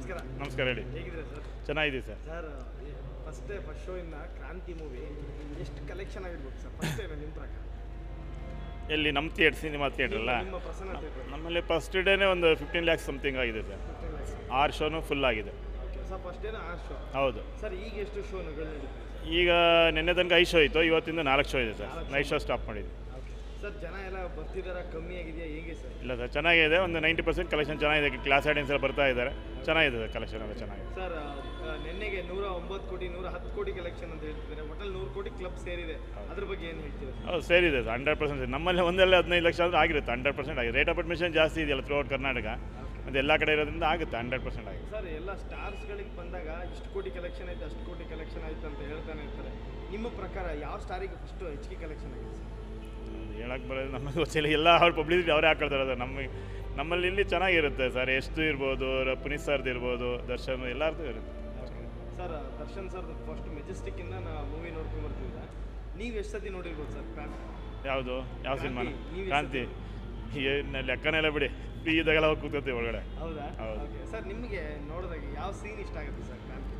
ನಮಸ್ಕಾರ ನಮಸ್ಕಾರ ಹೇಳಿ ಹೇಗಿದ್ರೆ ಸರ್ ಚೆನ್ನಾಗಿದೆ sir sir first day first show ಇಂದ ಕ್ರಾಂತಿ ಮೂವಿ ಎಷ್ಟು ಕಲೆಕ್ಷನ್ ಆಗಿರ್ಬೇಕು ಸರ್ ಫಸ್ಟ್ ಡೇ ನಿಮ್ಮ ಪ್ರಕಾರ ಎಲ್ಲಿ ನಮ್ಮ ಥಿಯೇಟರ್ ಸಿನಿಮಾ ಥಿಯೇಟರ್ ಅಲ್ಲ ನಿಮ್ಮ ಪ್ರಸನ್ನ ಥಿಯೇಟರ್ ನಮ್ಮಲ್ಲಿ ಫಸ್ಟ್ ಡೇನೇ ಒಂದು ಫಿಫ್ಟೀನ್ ಲ್ಯಾಕ್ಸ್ ಸಮಥಿಂಗ್ ಆಗಿದೆ ಸರ್ ಆರು ಶೋನು ಫುಲ್ ಆಗಿದೆ ಓಕೆ ಸರ್ ಫಸ್ಟ್ ಡೇನ ಆ ಶೋ ಹೌದು ಸರ್ ಈಗ ಎಷ್ಟು ಶೋನುಗಳು ನಡೀತಿದೆ ಈಗ ನಿನ್ನೆ ತನಕ ಐದು ಶೋ ಇತ್ತು ಇವತ್ತಿಂದ ನಾಲ್ಕು ಶೋ ಇದೆ ಸರ್ ನೈಟ್ ಶೋ ಸ್ಟಾಪ್ ಮಾಡಿದ್ವಿ ಓಕೆ ಸರ್ ಜನ ಎಲ್ಲ ಬರ್ತಿದಾರ ಕಮ್ಮಿ ಆಗಿದೆಯಾ ಹೇಗೆ ಸರ್ ಇಲ್ಲ ಸರ್ ಚೆನ್ನಾಗಿದೆ ಒಂದು ನೈಂಟಿ ಪರ್ಸೆಂಟ್ ಕಲೆಕ್ಷನ್ ಚೆನ್ನಾಗಿದೆ ಕ್ಲಾಸ್ ಆಡಿಯನ್ಸ್ ಎಲ್ಲ ಬರ್ತಾ ಇದ್ದಾರೆ ಚೆನ್ನಾಗಿದೆ ಸರ್ ಕಲೆಕ್ಷನ್ ಎಲ್ಲ ಚೆನ್ನಾಗಿದೆ ಸರ್ ನಿನ್ನೆಗೆ ನೂರ ಒಂಬತ್ತು ಕೋಟಿ ನೂರ ಹತ್ತು ಕೋಟಿ ಕಲೆಕ್ಷನ್ ಅಂತ ಹೇಳ್ತಿದ್ದಾರೆ ಒಟ್ಟಲ್ಲಿ ನೂರು ಕೋಟಿ ಕ್ಲಬ್ ಸೇರಿದೆ ಅದ್ರ ಬಗ್ಗೆ ಏನು ಹೇಳ್ತೀರಾ ಸರ್ ಹೌದು ಸೇರಿದೆ ಸರ್ ಹಂಡ್ರೆಡ್ ಪರ್ಸೆಂಟ್ ನಮ್ಮಲ್ಲಿ ಒಂದೆಲ್ಲ ಹದಿನೈದು ಲಕ್ಷ ಅಂದರೆ ಆಗಿರುತ್ತೆ ಹಂಡ್ರೆಡ್ ಪರ್ಸೆಂಟ್ ಆಗಿದೆ ರೇಟ್ ಆಫ್ ಅಡ್ಮಿಷನ್ ಜಾಸ್ತಿ ಇದೆಯಲ್ಲ ಥ್ರೂ ಔಟ್ ಕರ್ನಾಟಕ ಮತ್ತು ಎಲ್ಲ ಕಡೆ ಇರೋದ್ರಿಂದ ಆಗುತ್ತೆ ಹಂಡ್ರೆಡ್ ಪರ್ಸೆಂಟ್ ಆಗಿದೆ ಸರ್ ಎಲ್ಲ ಸ್ಟಾರ್ಸ್ಗಳಿಗೆ ಬಂದಾಗ ಇಷ್ಟು ಕೋಟಿ ಕಲೆಕ್ಷನ್ ಆಯ್ತು ಅಷ್ಟು ಕೋಟಿ ಕಲೆಕ್ಷನ್ ಆಯ್ತು ಅಂತ ಹೇಳ್ತಾನೆ ಇರ್ತಾರೆ ನಿಮ್ಮ ಪ್ರಕಾರ ಯಾವ ಸ್ಟಾರಿಗೆ ಫಸ್ಟು ಹೆಚ್ಚಿಗೆ ಕಲೆಕ್ಷನ್ ಆಗಿದೆ ಸರ್ ಅದು ಹೇಳಕ್ಕೆ ಬರೋದು ನಮಗೆ ಗೊತ್ತಿಲ್ಲ ಎಲ್ಲ ಅವ್ರ ಪಬ್ಲಿಸಿಟಿ ಅವರೇ ಹಾಕೊಳ್ತಾರೆ ಸರ್ ನಮಗೆ ನಮ್ಮಲ್ಲಿ ಇಲ್ಲಿ ಚೆನ್ನಾಗಿರುತ್ತೆ ಸರ್ ಎಷ್ಟು ಇರ್ಬೋದು ರ- ಪುನೀತ್ ಸರ್ದು ಇರ್ಬೋದು ದರ್ಶನ್ ಎಲ್ಲರದ್ದು ಇರುತ್ತೆ ಸರ್ ದರ್ಶನ್ ಸರ್ ಫಸ್ಟ್ ಮೆಜೆಸ್ಟಿಕ್ಕಿಂದ ನಾ ಮೂವಿ ನೋಡ್ಕೊಂಡು ಬರ್ತಿದ್ದೆ ನೀವು ಎಷ್ಟು ಸತಿ ನೋಡಿರ್ಬೋದು ಸರ್ ಪ್ಯಾನ್ ಯಾವುದು ಯಾವ ಸಿನಿಮಾನ ಕ್ರಾಂತಿ, ನೀವು ಕ್ರಾಂತಿ ಏನು ಲೆಕ್ಕನೇ ಇಲ್ಲ ಬಿಡಿ ಫ್ರೀ ಇದ್ದಾಗೆಲ್ಲ ಹೋಗಿ ಕೂತ್ಕೊತೀವಿ ಒಳಗಡೆ ಹೌದಾ ಹೌದು. ಓಕೆ ಸರ್ ನಿಮಗೆ ನೋಡಿದಾಗ ಯಾವ ಸೀನ್ ಇಷ್ಟ ಆಗುತ್ತೆ ಸರ್ ಕ್ರಾಂತಿ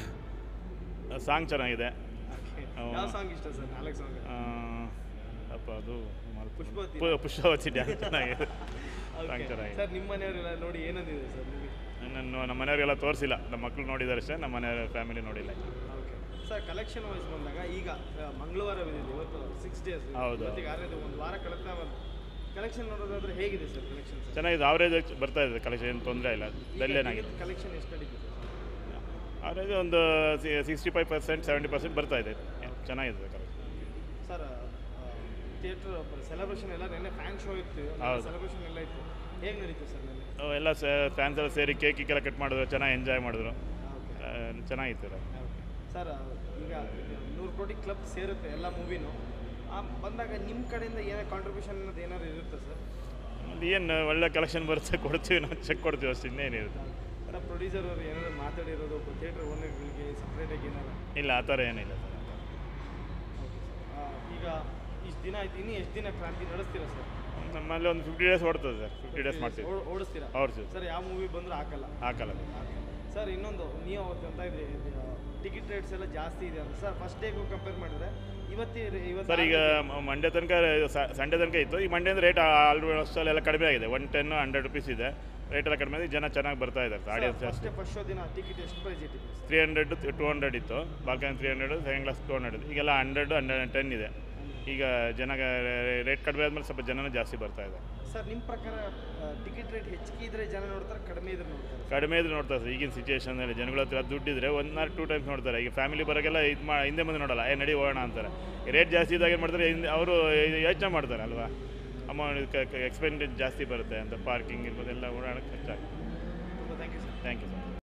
ಸಾಂಗ್ ಚೆನ್ನಾಗಿದೆ ಓಕೆ ಹೌದು. ಯಾವ ಸಾಂಗ್ ಇಷ್ಟ ಸರ್ ನಾಲ್ಕು ಸಾಂಗ್ ಆ, ಅಪ್ಪ ಅದು ಮಲ್- ಪುಷ್ಪವತಿ ಪು- ಪುಷ್ಪವತಿ ಡ್ಯಾನ್ಸ್ ಚೆನ್ನಾಗಿದೆ ಸಾಂಗ್ ಓಕೆ ಚೆನ್ನಾಗಿದೆ ಸರ್ ನಿಮ್ಮ ಮನೆಯವರೆಲ್ಲ ನೋಡಿ ಏನಂದಿದೆ ಸರ್ ನಿಮಗೆ ನನ್ನ ನಮ್ಮ ಮನೆಯವರಿಗೆಲ್ಲ ತೋರಿಸಿಲ್ಲ ನಮ್ಮ ಮಕ್ಕಳು ನೋಡಿದ್ದಾರೆ ಅಷ್ಟೇ ನಮ್ಮ ಮನೆಯವ್ರ ಫ್ಯಾಮಿಲಿ ನೋಡಿಲ್ಲ ಓಕೆ ಸರ್ ಕಲೆಕ್ಷನ್ ವೈಸ್ ಬಂದಾಗ ಈಗ ಆ, ಮಂಗಳವಾರವಿದೆ ಇವತ್ತು ಸಿಕ್ಸ್ ಡೇಸ್ ಹೌದು. ಇವತ್ತಿಗೆ ಆರನೇದು ಒಂದು ವಾರ ಕಳೆದ ಕಲೆಕ್ಷನ್ ನೋಡೋದಾದ್ರೆ ಹೇಗಿದೆ ಸರ್ ಕಲೆಕ್ಷನ್ ಸರ್ ಚೆನ್ನಾಗಿದೆ ಅವರೇಜ್ ಬರ್ತಾ ಇದೆ ಕಲೆಕ್ಷನ್ ಏನು ತೊಂದರೆ ಇಲ್ಲ ಡಲ್ಲೇನಾಗಿದೆ ಕಲೆಕ್ಷನ್ ಎಷ್ಟು ನಡೀತಿದೆ ಅವರೇಜ್ ಒಂದು sixty five percent seventy percent ಬರ್ತಾ ಇದೆ ಚೆನ್ನಾಗಿದೆ ಕಲೆಕ್ಷನ್ ಸರ್ ಥಿಯೇಟ್ರ್ ಸೆಲೆಬ್ರೇಷನ್ ಎಲ್ಲ ನಿನ್ನೆ ಫ್ಯಾನ್ ಶೋ ಇತ್ತು ಹೌದು. ಸೆಲೆಬ್ರೇಷನ್ ಎಲ್ಲ ಇತ್ತು ಹೇಗೆ ನಡೀತು ಸರ್ ನಿನ್ನೆ ಎಲ್ಲ ಫ್ಯಾನ್ಸ್ ಎಲ್ಲ ಸೇರಿ ಕೇಕ್ ಎಲ್ಲ ಕಟ್ ಮಾಡಿದ್ರು ಚೆನ್ನಾಗಿ ಎಂಜಾಯ್ ಮಾಡಿದ್ರು ಓಕೆ ಆ, ಚೆನ್ನಾಗಿತ್ತು ಎಲ್ಲ. ಸರ್ ಈಗ ನೂರು ಕೋಟಿ ಕ್ಲಬ್ ಸೇರುತ್ತೆ ಎಲ್ಲ ಮೂವಿನೂ ಬಂದಾಗ ನಿಮ್ಮ ಕಡೆಯಿಂದ ಏನೇ ಕಾಂಟ್ರಿಬ್ಯೂಷನ್ ಅನ್ನೋದು ಏನಾದ್ರು ಇರುತ್ತೆ ಸರ್ ಅದು ಏನು ಒಳ್ಳೆ ಕಲೆಕ್ಷನ್ ಬರುತ್ತೆ ಕೊಡ್ತೀವಿ ನಾವು ಚೆಕ್ ಕೊಡ್ತೀವಿ ಅಷ್ಟು ಇನ್ನೇನಿರುತ್ತೆ ಸರ್ ಪ್ರೊಡ್ಯೂಸರ್ ಅವರು ಏನಾದ್ರು ಮಾತಾಡಿರೋದು ಥಿಯೇಟ್ರ್ ಓನರ್ಗಳಿಗೆ ಸಪ್ರೇಟಾಗಿ ಏನಾದ್ರು ಇಲ್ಲ ಆ ಥರ ಏನಿಲ್ಲ ಸರ್ ಓಕೆ ಸರ್ ಈಗ ಇಷ್ಟು ದಿನ ಆಯ್ತು ಇನ್ನೂ ಎಷ್ಟು ದಿನ ಕ್ರಾಂತಿ ನಡೆಸ್ತೀರಾ ಸರ್ ನಮ್ಮಲ್ಲಿ ಒಂದು ಫಿಫ್ಟಿ ಡೇಸ್ ಓಡ್ತದೆ ಸರ್ ಫಿಫ್ಟಿ ಡೇಸ್ ಮಾಡ್ತೀವಿ ಓಡ್- ಓಡಿಸ್ತೀರಾ ಓಡಿಸ್ತೀವಿ ಸರ್ ಯಾವ ಮೂವಿ ಬಂದರೂ ಹಾಕಲ್ಲ ಹಾಕಲ್ಲ ಸರ್ ಇನ್ನೊಂದು ನೀವು ಅವತ್ತು ಅಂತ ಇದ್ರಿ ಟಿಕೆಟ್ ರೇಟ್ಸ್ ಎಲ್ಲ ಜಾಸ್ತಿ ಇದೆ ಅಂತ ಸರ್ ಫಸ್ಟ್ ಡೇಗೂ ಕಂಪೇರ್ ಮಾಡಿದ್ರೆ ಇವತ್ತಿ ಇವತ್ತು ಸರ್ ಈಗ ಮ- ಮಂಡ್ಯ ತನಕ ಸಂಡೇ ತನಕ ಇತ್ತು ಈ ಮಂಡ್ಯದ ರೇಟ್ ಆಲ್ಮೋಸ್ಟ್ ಎಲ್ಲ ಕಡಿಮೆ ಆಗಿದೆ ಒನ್ ಟೆನ್ ಹಂಡ್ರೆಡ್ ರುಪೀಸ್ ಇದೆ ರೇಟ್ ಎಲ್ಲ ಕಡಿಮೆ ಇದೆ ಜನ ಚೆನ್ನಾಗಿ ಬರ್ತಾ ಇದ್ದಾರೆ ಆಡಿಯನ್ಸ್ ಫಸ್ಟ್ ಜಾಸ್ತಿ ಫಸ್ಟ್ ಶೋ ದಿನ ಟಿಕೆಟ್ ಎಷ್ಟು ಪ್ರೈಸ್ ಇಟ್ಟಿದೆ sir three hundred two hundred ಇತ್ತು balcony three hundred second class two hundred ಈಗೆಲ್ಲ ಹಂಡ್ರೆಡ್ ಹಂಡ್ರೆಡ್ ಟೆನ್ ಇದೆ ಈಗ ಜನ ರೇಟ್ ಕಡಿಮೆ ಆದಮೇಲೆ ಸ್ವಲ್ಪ ಜನನೂ ಜಾಸ್ತಿ ಬರ್ತಾ ಇದೆ ಸರ್ ನಿಮ್ಮ ಪ್ರಕಾರ ಟಿಕೆಟ್ ರೇಟ್ ಹೆಚ್ಚಿಗೆ ಇದ್ರೆ ಜನ ನೋಡ್ತಾರೆ ಕಡಿಮೆ ಇದ್ರೆ ನೋಡ್ತಾರೆ ಕಡಿಮೆ ಇದ್ರೆ ನೋಡ್ತಾರೆ ಸರ್ ಈಗಿನ ಸಿಚುವೇಶನಲ್ಲಿ ಜನಗಳ ಹತ್ರ ದುಡ್ಡಿದ್ರೆ ಒನ್ ಆರ್ ಟೂ ಟೈಮ್ಸ್ ನೋಡ್ತಾರೆ ಈಗ ಫ್ಯಾಮಿಲಿ ಬರೋಕ್ಕೆಲ್ಲ ಇದು ಮಾ ಹಿಂದೆ ಮುಂದೆ ನೋಡಲ್ಲ ಏ ನಡಿ ಹೋಗೋಣ ಅಂತಾರೆ ರೇಟ್ ಜಾಸ್ತಿ ಇದ್ದಾಗ ಏನು ಮಾಡ್ತಾರೆ ಹಿಂದೆ ಅವರು ಯೋಚನೆ ಮಾಡ್ತಾರೆ ಅಲ್ವಾ ಅಮೌಂಟ್ ಎಕ್ಸ್ಪೆಂಡಿಚರ್ ಜಾಸ್ತಿ ಬರುತ್ತೆ ಅಂತ ಪಾರ್ಕಿಂಗ್ ಇರ್ಬೋದು ಎಲ್ಲ ಓಡಾಡೋಕ್ಕೆ ಖರ್ಚಾಗುತ್ತೆ ತುಂಬ thank you sir thank you sir